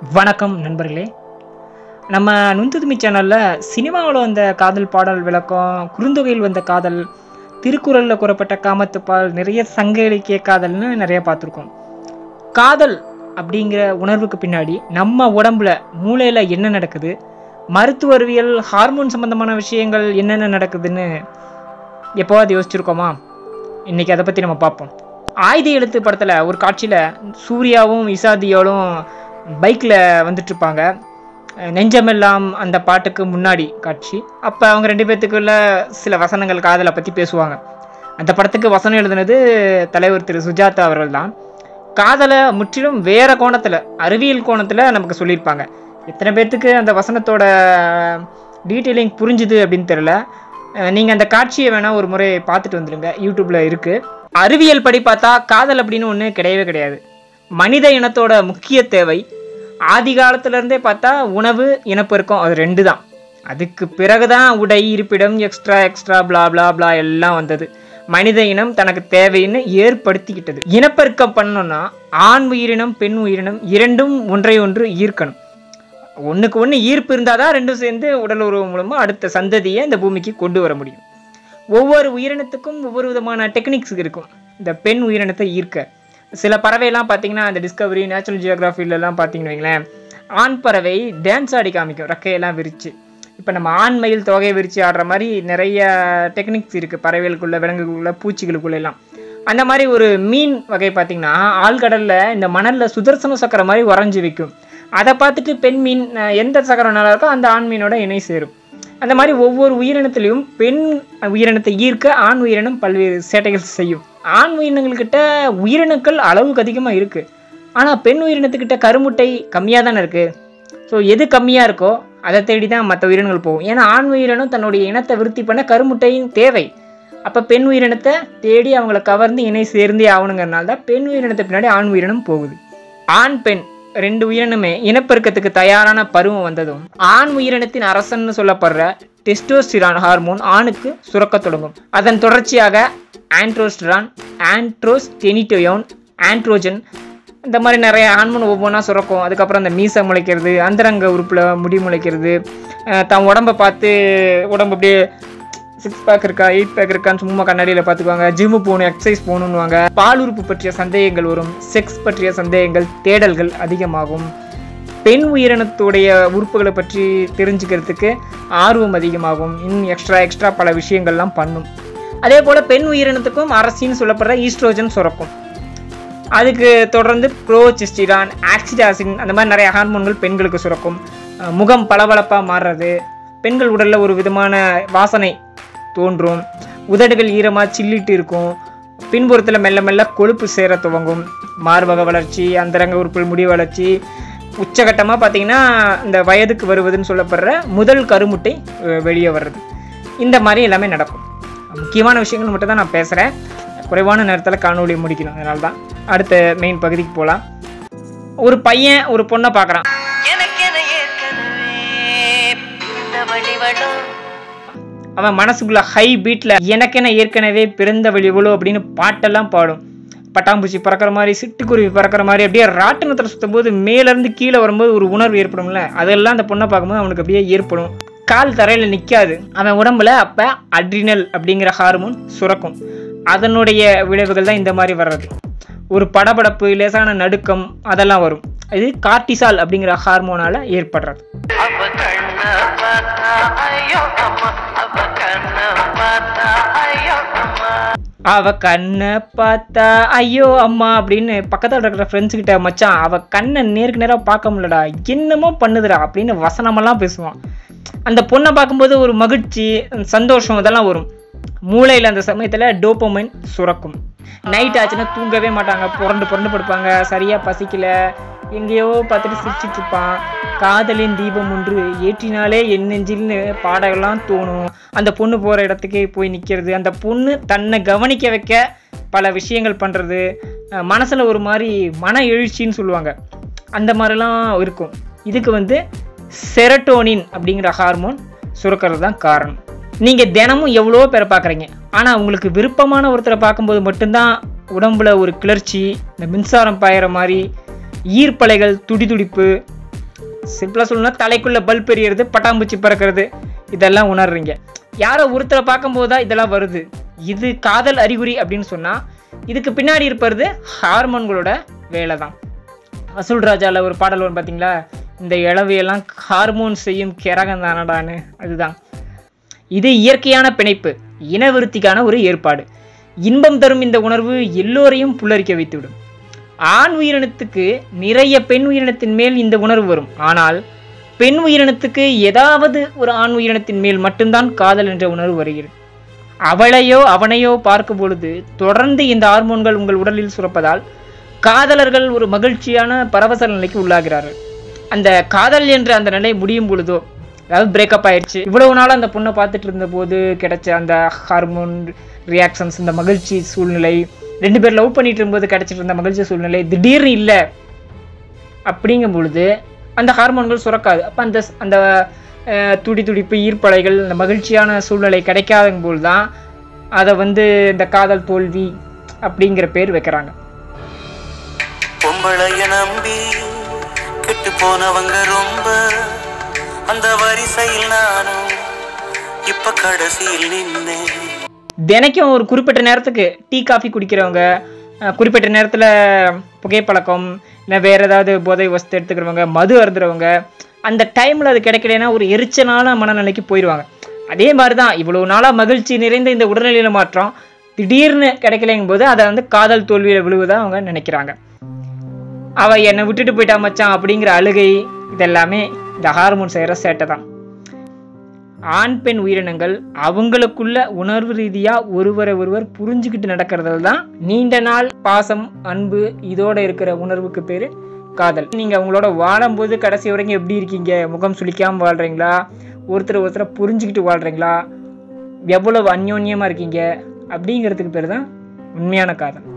வணக்கம் நண்பர்களே நம்ம நுந்துதுமி சேனலில் சினிமாவில் வந்த காதல் பாடல் விளக்கம் குறுந்தொகையில் வந்த காதல் திருக்குறளில் கூறப்பட்ட காமத்துப்பால் நிறைய சங்க இலக்கிய காதல்னு நிறைய பார்த்துருக்கோம் காதல் அப்படிங்கிற உணர்வுக்கு பின்னாடி நம்ம உடம்புல மூளையில் என்ன நடக்குது மருத்துவ அறிவியல் ஹார்மோன் சம்பந்தமான விஷயங்கள் என்னென்ன நடக்குதுன்னு எப்போவாது யோசிச்சிருக்கோமா இன்னைக்கு அதை பற்றி நம்ம பார்ப்போம் ஆயுத எழுத்து படத்தில் ஒரு காட்சியில் சூர்யாவும் இசாதியோடும் பைக்கில் வந்துட்டுருப்பாங்க நெஞ்சமெல்லாம் அந்த பாட்டுக்கு முன்னாடி காட்சி அப்போ அவங்க ரெண்டு பேர்த்துக்குள்ள சில வசனங்கள் காதலை பற்றி பேசுவாங்க அந்த படத்துக்கு வசனம் எழுதுனது தலைவர் திரு சுஜாதா அவர்கள் தான் காதலை முற்றிலும் வேற கோணத்தில் அறிவியல் கோணத்தில் நமக்கு சொல்லியிருப்பாங்க எத்தனை பேர்த்துக்கு அந்த வசனத்தோட டீட்டெயிலிங் புரிஞ்சுது அப்படின்னு தெரில நீங்கள் அந்த காட்சியை வேணால் ஒரு முறை பார்த்துட்டு வந்துடுங்க யூடியூப்பில் இருக்குது அறிவியல் படி பார்த்தா காதல் அப்படின்னு ஒன்று கிடையவே கிடையாது மனித இனத்தோட முக்கிய தேவை ஆதி காலத்துல இருந்தே பார்த்தா உணவு இனப்பெருக்கம் அது ரெண்டு தான் அதுக்கு பிறகுதான் உடை இருப்பிடம் extra extra blah blah blah எல்லாம் வந்தது மனித இனம் தனக்கு தேவைன்னு ஏற்படுத்திக்கிட்டது இனப்பெருக்கம் பண்ணோம்னா ஆண் உயிரினம் பெண் உயிரினம் இரண்டும் ஒன்றை ஒன்று ஈர்க்கணும் ஒன்றுக்கு ஒன்று ஈர்ப்பு இருந்தால் தான் ரெண்டும் சேர்ந்து உடல் உறவு மூலமாக அடுத்த சந்ததியை இந்த பூமிக்கு கொண்டு வர முடியும் ஒவ்வொரு உயிரினத்துக்கும் ஒவ்வொரு விதமான டெக்னிக்ஸ் இருக்கும் இந்த பெண் உயிரினத்தை ஈர்க்க சில பறவைலாம் பார்த்தீங்கன்னா இந்த டிஸ்கவரி நேச்சுரல் ஜியோகிராஃபிலலாம் பார்த்தீங்கன்னு வைங்களேன் ஆண் பறவை டான்ஸ் ஆடி காமிக்கும் ரெக்கையெல்லாம் விரிச்சு இப்போ நம்ம ஆண் மயில் தொகையை விரித்து ஆடுற மாதிரி நிறைய டெக்னிக்ஸ் இருக்குது பறவைகளுக்குள்ள விலங்குகளுக்குள்ள பூச்சிகளுக்குள்ள எல்லாம் அந்த மாதிரி ஒரு மீன் வகை பார்த்தீங்கன்னா ஆழ்கடலில் இந்த மணலில் சுதர்சன சக்கரம் மாதிரி உறைஞ்சி வைக்கும் அதை பார்த்துட்டு பெண் மீன் அஹ், எந்த சக்கரம் நல்லா இருக்கோ அந்த ஆண் மீனோட இணை சேரும் அந்த மாதிரி ஒவ்வொரு உயிரினத்திலையும் பெண் உயிரினத்தை ஈர்க்க ஆண் உயிரினம் பல்வேறு சேட்டைகள் செய்யும் ஆண் உயிரினங்கள்கிட்ட உயிரினங்கள் அளவுக்கு அதிகமாக இருக்குது ஆனால் பெண் உயிரினத்துக்கிட்ட கருமுட்டை கம்மியாக தானே இருக்குது ஸோ எது கம்மியாக இருக்கோ அதை தேடி தான் மற்ற உயிரினங்கள் போகும் ஏன்னா ஆண் உயிரினம் தன்னுடைய இனத்தை விருத்தி பண்ண கருமுட்டையும் தேவை அப்போ பெண் உயிரினத்தை தேடி அவங்கள கவர்ந்து இணை சேர்ந்தே ஆகணுங்கிறனால தான் பெண் உயிரினத்தை பின்னாடி ஆண் உயிரினம் போகுது ஆண் பெண் ரெண்டு உயிரினமே இனப்பெருக்கத்துக்கு தயாரான பருவம் வந்ததும் ஆண் உயிரினத்தின் அரசன்னு சொல்லப்படுற டெஸ்டோஸ்டிரான் ஹார்மோன் ஆணுக்கு சுரக்கத் தொடங்கும் அதன் தொடர்ச்சியாக ஆண்ட்ரோஸ்டிரான் ஆண்ட்ரோஸ்டெனிட்டோயோன் ஆண்ட்ரோஜன் இந்த மாதிரி நிறைய ஹார்மோன் ஒவ்வொன்றா சுரக்கும் அதுக்கப்புறம் அந்த மீசை முளைக்கிறது அந்தரங்க உறுப்பில் முடி முளைக்கிறது அஹ் தன் உடம்பை பார்த்து உடம்பு அப்படியே சிக்ஸ் பேக் இருக்கா எயிட் பேக் இருக்கான்னு சும்மா கண்ணாடியில் பார்த்துக்குவாங்க ஜிம்மு போகணும் எக்ஸசைஸ் போகணுன்னுவாங்க பால் உறுப்பு பற்றிய சந்தேகங்கள் வரும் செக்ஸ் பற்றிய சந்தேகங்கள் தேடல்கள் அதிகமாகும் பெண் உயிரினத்துடைய உறுப்புகளை பற்றி தெரிஞ்சுக்கிறதுக்கு ஆர்வம் அதிகமாகும் இன்னும் எக்ஸ்ட்ரா எக்ஸ்ட்ரா பல விஷயங்கள்லாம் பண்ணும் அதே போல் பெண் உயிரினத்துக்கும் அரசின்னு சொல்லப்படுற ஈஸ்ட்ரோஜன் சுரக்கும் அதுக்கு தொடர்ந்து ப்ரோசிஸ்டிரான் ஆக்சிடாசின் அந்த மாதிரி நிறைய ஹார்மோன்கள் பெண்களுக்கு சுரக்கும் அஹ் முகம் பளபளப்பாக மாறுறது பெண்கள் உடலில் ஒரு விதமான வாசனை தோன்றும் உதடுகள் ஈரமாக சில்லிட்டு இருக்கும் பின்புறத்தில் மெல்ல மெல்ல கொழுப்பு சேர துவங்கும் மார்பக வளர்ச்சி அந்தரங்க உறுப்பில் முடி வளர்ச்சி உச்சகட்டமாக பார்த்தீங்கன்னா இந்த வயதுக்கு வருவதுன்னு சொல்லப்படுற முதல் கருமுட்டை அஹ், வெளியே வர்றது இந்த மாதிரி எல்லாமே நடக்கும் முக்கியமான விஷயங்கள் மட்டும் தான் நான் பேசுகிறேன் குறைவான நேரத்தில் காணொலியை முடிக்கணும் அதனால தான் அடுத்த மெயின் பகுதிக்கு போகலாம் ஒரு பையன் ஒரு பொண்ணை பார்க்குறான் எனக்கென ஏற்கனவே பிறந்த வழிவளோ அவன் மனசுக்குள்ள ஹை பீட்டில் எனக்கென ஏற்கனவே பிறந்த வழிவளோ அப்படின்னு பாட்டெல்லாம் பாடும் பட்டாம்பூச்சி பறக்கிற மாதிரி சிட்டுக்குருவி பறக்கிற மாதிரி அப்படியே ராட்டினத்தில் சுற்றும் போது மேலேருந்து கீழே வரும்போது ஒரு உணர்வு ஏற்படும்ல அதெல்லாம் அந்த பொண்ணை பார்க்கும்போது அவனுக்கு அப்படியே ஏற்படும் கால் தரையில் நிற்காது அவன் உடம்புல அப்போ அட்ரினல் அப்படிங்கிற ஹார்மோன் சுரக்கும் அதனுடைய விளைவுகள் தான் இந்த மாதிரி வர்றது ஒரு படபடப்பு லேசான நடுக்கம் அதெல்லாம் வரும் இது கார்டிசால் அப்படிங்கிற ஹார்மோனால ஏற்படுறது அவ கண்ண பார்த்தா ஐயோ அம்மா அவ கண்ண பார்த்தா ஐயோ அம்மா அவ கண்ணை பார்த்தா ஐயோ அம்மா அப்படின்னு பக்கத்தில் இருக்கிற ஃப்ரெண்ட்ஸ் கிட்ட மச்சான் அவ கண்ணை நேருக்கு நேராக பார்க்க முடியலடா என்னமோ பண்ணுதுடா அப்படின்னு வசனமெல்லாம் பேசுவான் அந்த பொண்ணை பார்க்கும்போது ஒரு மகிழ்ச்சி சந்தோஷம் இதெல்லாம் வரும் மூளையில் அந்த சமயத்தில் டோப்பமைன் சுரக்கும் நைட் ஆச்சுன்னா தூங்கவே மாட்டாங்க புரண்டு புரண்டு படுப்பாங்க சரியாக பசிக்கல எங்கேயோ பார்த்துட்டு சிரிச்சிட்டு இருப்பான் காதலின் தீபம் ஒன்று ஏற்றினாலே என் நெஞ்சில்னு பாடகெல்லாம் தோணும் அந்த பொண்ணு போகிற இடத்துக்கே போய் நிற்கிறது அந்த பொண்ணு தன்னை கவனிக்க வைக்க பல விஷயங்கள் பண்ணுறது மனசில் ஒரு மாதிரி மன எழுச்சின்னு சொல்லுவாங்க அந்த மாதிரிலாம் இருக்கும் இதுக்கு வந்து செரட்டோனின் அப்படிங்கிற ஹார்மோன் சுரக்கிறது தான் காரணம் நீங்கள் தினமும் எவ்வளோ பேரை பார்க்குறீங்க ஆனால் உங்களுக்கு விருப்பமான ஒருத்தரை பார்க்கும்போது மட்டும்தான் உடம்புல ஒரு கிளர்ச்சி இந்த மின்சாரம் பாயிற மாதிரி ஈர்ப்பலைகள் துடிதுடிப்பு சிம்பிளாக சொல்லணும்னா தலைக்குள்ள பல்ப் எரியறது பட்டாம்பூச்சி பறக்கிறது இதெல்லாம் உணர்றீங்க யாரோ ஒருத்தரை பார்க்கும்போது தான் இதெல்லாம் வருது இது காதல் அறிகுறி அப்படின்னு சொன்னால் இதுக்கு பின்னாடி இருப்பது ஹார்மோன்களோட வேலை தான் அசுல் ராஜால ஒரு பாடல் வரும் பார்த்தீங்களா இந்த இளவையெல்லாம் ஹார்மோன் செய்யும் கிரகம் தானடான்னு அதுதான் இது இயற்கையான பிணைப்பு இனவிருத்திக்கான ஒரு ஏற்பாடு இன்பம் தரும் இந்த உணர்வு எல்லோரையும் புல்லரிக்க வைத்துவிடும் ஆண் உயிரினத்துக்கு நிறைய பெண் உயிரினத்தின் மேல் இந்த உணர்வு வரும் ஆனால் பெண் உயிரினத்துக்கு ஏதாவது ஒரு ஆண் உயிரினத்தின் மேல் மட்டும்தான் காதல் என்ற உணர்வு வருகிறது அவளையோ அவனையோ பார்க்கும் பொழுது தொடர்ந்து இந்த ஹார்மோன்கள் உங்கள் உடலில் சுரப்பதால் காதலர்கள் ஒரு மகிழ்ச்சியான பரவச நிலைக்கு உள்ளாகிறார்கள் அந்த காதல் என்ற அந்த நிலை முடியும் பொழுதோ அதாவது பிரேக்கப் ஆயிடுச்சு இவ்வளவு நாள் அந்த பொண்ணை பார்த்துட்டு இருந்த போது கிடைச்ச அந்த ஹார்மோன் ரியாக்ஷன்ஸ் இந்த மகிழ்ச்சி சூழ்நிலை ரெண்டு பேர் லவ் பண்ணிட்டு இருக்கும்போது கிடைச்சிட்டு இருந்த மகிழ்ச்சி சூழ்நிலை திடீர்னு இல்லை அப்படிங்கும் பொழுது அந்த ஹார்மோன்கள் சுரக்காது அப்போ அந்த அந்த அஹ், துடி துடிப்பு ஈர்ப்பலைகள் இந்த மகிழ்ச்சியான சூழ்நிலை கிடைக்காதுங்கும் போது தான் அதை வந்து இந்த காதல் தோல்வி அப்படிங்கிற பேர் வைக்கிறாங்க பொம்பளைய நம்பி கெட்டு போனவங்க ரொம்ப அந்த வரிசையில் நானும் இப்ப கடைசியில் நின்னேன் தினைக்கும் ஒரு குறிப்பிட்ட நேரத்துக்கு டீ காஃபி குடிக்கிறவங்க அஹ், குறிப்பிட்ட நேரத்தில் புகைப்பழக்கம் இல்லை வேறு ஏதாவது போதை வஸ்து எடுத்துக்கிறவங்க மது அருந்துறவங்க அந்த டைமில் அது கிடைக்கலனா ஒரு எரிச்சலான மனநிலைக்கு போயிடுவாங்க அதே மாதிரி தான் இவ்வளோ நாளாக மகிழ்ச்சி நிறைந்த இந்த உடல்நிலையில மாற்றம் திடீர்னு கிடைக்கலைங்கும் போது அதை வந்து காதல் தோல்வியில் விழுவதா அவங்க நினைக்கிறாங்க அவ என்னை விட்டுட்டு போயிட்டா மச்சான் அப்படிங்கிற அழுகை இதெல்லாமே இந்த ஹார்மோன் செய்கிற சேட்டை தான் ஆண் பெண் உயிரினங்கள் அவங்களுக்குள்ள உணர்வு ரீதியா ஒருவரை ஒருவர் புரிஞ்சுக்கிட்டு நடக்கிறதுல தான் நீண்ட நாள் பாசம் அன்பு இதோட இருக்கிற உணர்வுக்கு பேரு காதல் நீங்க அவங்களோட வாழும்போது கடைசி வரைக்கும் எப்படி இருக்கீங்க முகம் சுளிக்காம வாழ்றீங்களா ஒருத்தர் ஒருத்தரை புரிஞ்சுக்கிட்டு வாழ்றீங்களா எவ்வளவு அந்யோன்யமா இருக்கீங்க அப்படிங்கிறதுக்கு பேர் தான் உண்மையான காதல்